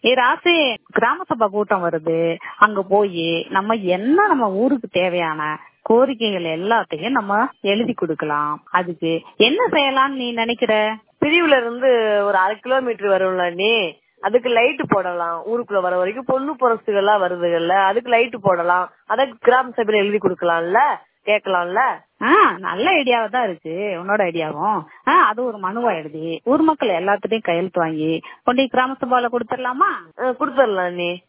ஏ ராசி கிராம சபா கூட்டம் வருது அங்க போய் நம்ம என்ன நம்ம ஊருக்கு தேவையான கோரிக்கைகள் எல்லாத்தையும் நம்ம எழுதி கொடுக்கலாம் அதுக்கு என்ன செய்யலாம்னு நீ நினைக்கிற பிரிவுல இருந்து ஒரு அரை கிலோமீட்டர் வரும்ல நீ அதுக்கு லைட் போடலாம் ஊருக்குள்ள வர வரைக்கும் பொண்ணு பொரசுகள்லாம் வருதுகள்ல அதுக்கு லைட் போடலாம் அத கிராம சபையில எழுதி கொடுக்கலாம்ல கேட்கலாம்ல ஆஹ் நல்ல ஐடியாவா தான் இருக்கு உன்னோட ஐடியாவும் ஆஹ் அது ஒரு மனுவா எழுதி ஊர் மக்கள் எல்லாத்துட்டையும் கையெழுத்து வாங்கி கொண்டு போய் கிராம சபால கொடுத்துடலாமா கொடுத்துடலாம் நீ